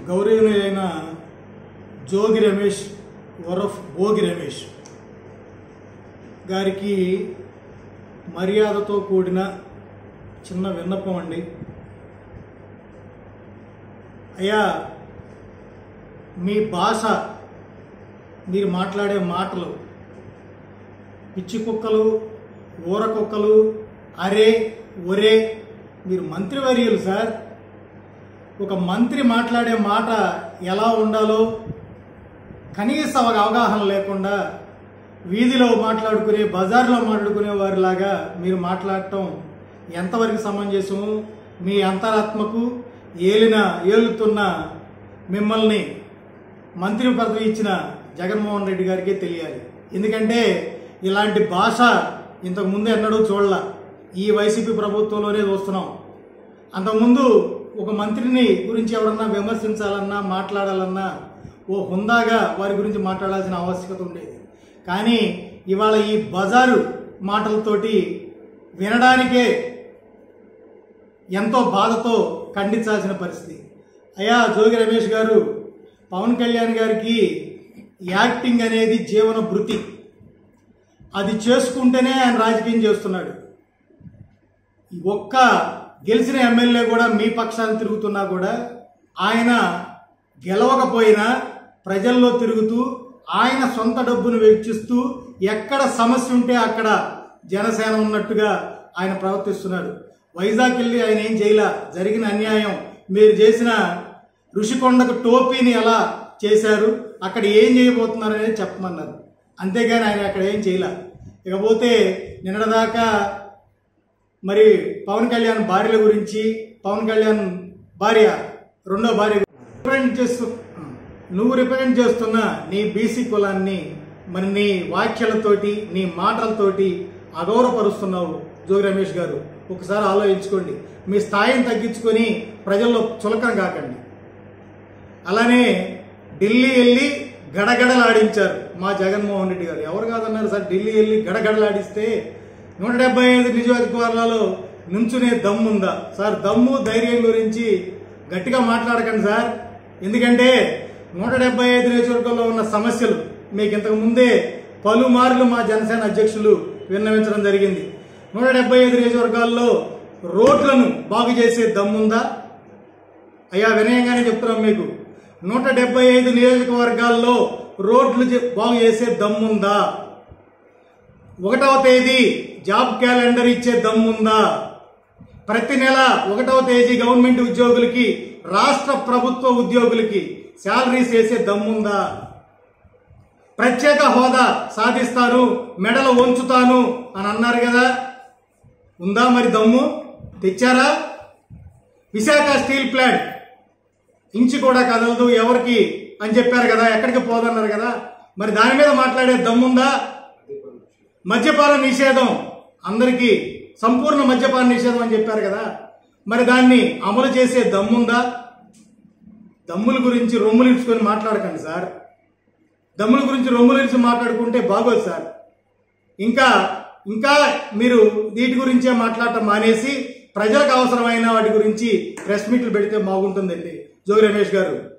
గౌరవనీయులైన జోగి రమేష్ వరఫ్ భోగి రమేష్ గారికి మర్యాదతో కూడిన చిన్న విన్నపం అండి అయ్యా మీ భాష మీరు మాట్లాడే మాటలు పిచ్చి కుక్కలు ఊర కుక్కలు అరే ఒరే మీరు మంత్రివర్యులు సార్ ఒక మంత్రి మాట్లాడే మాట ఎలా ఉండాలో కనీస ఒక అవగాహన లేకుండా వీధిలో మాట్లాడుకునే బజార్లో మాట్లాడుకునే వారిలాగా మీరు మాట్లాడటం ఎంతవరకు సమంజసము మీ అంతరాత్మకు ఏలిన ఏలుతున్న మిమ్మల్ని మంత్రి పదవి ఇచ్చిన జగన్మోహన్ రెడ్డి గారికే తెలియాలి ఎందుకంటే ఇలాంటి భాష ఇంతకు ముందు ఎన్నడూ చూడలా ఈ వైసీపీ ప్రభుత్వంలోనే చూస్తున్నాం అంతకుముందు ఒక మంత్రిని గురించి ఎవరన్నా విమర్శించాలన్నా మాట్లాడాలన్నా ఓ హుందాగా వారి గురించి మాట్లాడాల్సిన ఆవశ్యకత ఉండేది కానీ ఇవాళ ఈ బజారు మాటలతోటి వినడానికే ఎంతో బాధతో ఖండించాల్సిన పరిస్థితి అయ్యా జోగి రమేష్ గారు పవన్ కళ్యాణ్ గారికి యాక్టింగ్ అనేది జీవన భృతి అది చేసుకుంటేనే ఆయన రాజకీయం చేస్తున్నాడు ఈ ఒక్క గెలిచిన ఎమ్మెల్యే కూడా మీ పక్షాన్ని తిరుగుతున్నా కూడా ఆయన గెలవకపోయినా ప్రజల్లో తిరుగుతూ ఆయన సొంత డబ్బును వెచ్చిస్తూ ఎక్కడ సమస్య ఉంటే అక్కడ జనసేన ఉన్నట్టుగా ఆయన ప్రవర్తిస్తున్నాడు వైజాగ్ వెళ్ళి ఆయన ఏం చేయలే జరిగిన అన్యాయం మీరు చేసిన ఋషికొండకు టోపీని ఎలా చేశారు అక్కడ ఏం చేయబోతున్నారు అనేది చెప్పమన్నారు అంతేగాని ఆయన అక్కడ ఏం చేయలే ఇకపోతే నిన్నటిదాకా మరి పవన్ కళ్యాణ్ భార్యల గురించి పవన్ కళ్యాణ్ భార్య రెండో భార్య రిప్రజెంట్ చేస్తూ నువ్వు రిప్రజెంట్ చేస్తున్న నీ బీసీ కులాన్ని మరి నీ వాక్యాలతోటి నీ మాటలతోటి అగౌరవపరుస్తున్నావు జోగి రమేష్ గారు ఒకసారి ఆలోచించుకోండి మీ స్థాయిని తగ్గించుకొని ప్రజల్లో చులకన కాకండి అలానే ఢిల్లీ వెళ్ళి గడగడలాడించారు మా జగన్మోహన్ రెడ్డి గారు ఎవరు కాదన్నారు సార్ ఢిల్లీ వెళ్ళి గడగడలాడిస్తే నూట డెబ్బై ఐదు నియోజకవర్గాలలో నుంచునే దమ్ముందా సార్ దమ్ము ధైర్యం గురించి గట్టిగా మాట్లాడకండి సార్ ఎందుకంటే నూట డెబ్బై ఐదు నియోజకవర్గాల్లో ఉన్న సమస్యలు మీకు ఇంతకు ముందే పలుమార్లు మా జనసేన అధ్యక్షులు విన్నవించడం జరిగింది నూట డెబ్బై ఐదు నియోజకవర్గాల్లో రోడ్లను బాగు చేసే దమ్ముందా అయ్యా వినయంగానే చెప్తున్నాం మీకు నూట డెబ్బై ఐదు నియోజకవర్గాల్లో రోడ్లు చే- బాగు చేసే దమ్ముందా ఒకటవ తేదీ జాబ్ క్యాలెండర్ ఇచ్చే దమ్ముందా ప్రతి నెల ఒకటవ తేదీ గవర్నమెంట్ ఉద్యోగులకి రాష్ట్ర ప్రభుత్వ ఉద్యోగులకి శాలరీస్ వేసే దమ్ముందా ప్రత్యేక హోదా సాధిస్తాను మెడలు వంచుతాను అని అన్నారు కదా ఉందా మరి దమ్ము తెచ్చారా విశాఖ స్టీల్ ప్లాంట్ ఇంచు కూడా కదలదు ఎవరికి అని చెప్పారు కదా ఎక్కడికి పోదన్నారు కదా మరి దాని మీద మాట్లాడే దమ్ముందా మద్యపాన నిషేధం అందరికీ సంపూర్ణ మద్యపాన నిషేధం అని చెప్పారు కదా మరి దాన్ని అమలు చేసే దమ్ముందా దమ్ముల గురించి రొమ్ములు ఇచ్చుకొని మాట్లాడకండి సార్ దమ్ముల గురించి రొమ్ముల గురించి మాట్లాడుకుంటే బాగోదు సార్ ఇంకా ఇంకా మీరు వీటి గురించే మాట్లాడటం మానేసి ప్రజలకు అవసరమైన వాటి గురించి ప్రెస్ మీట్లు పెడితే బాగుంటుందండి జోగి రమేష్ గారు